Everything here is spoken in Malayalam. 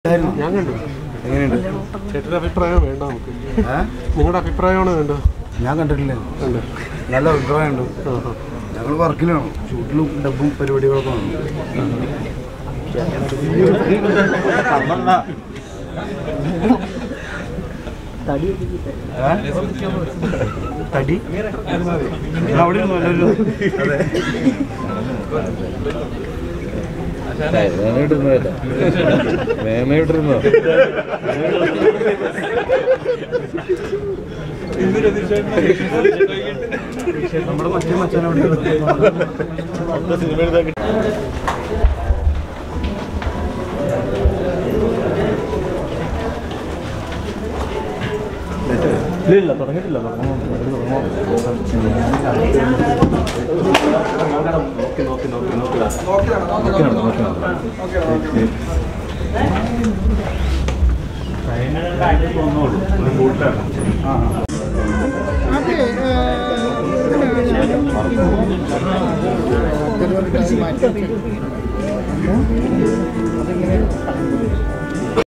ഞാൻ കണ്ടു എങ്ങനെയുണ്ട് ചേട്ടന്റെ അഭിപ്രായം വേണ്ട നമുക്ക് ഏ? നിങ്ങളുടെ അഭിപ്രായമാണ് വേണ്ടത് ഞാൻ കണ്ടിട്ടില്ല ഉണ്ട് നല്ല അഭിപ്രായമുണ്ട് ആഹാ. ഞങ്ങൾ വർക്കിലാണ് ഷൂട്ടിലും ഡബും പരിപാടികളൊക്കെ ആണ് ഏ? തടി ഇത് അവിടെ ഇരുന്നു എല്ലാവരും മേമയിട്ടിരുന്നോ നമ്മുടെ മറ്റേ മച്ചാൻ അവിടെ ഇല്ല തുടങ്ങിയിട്ടില്ല അതിങ്ങനെ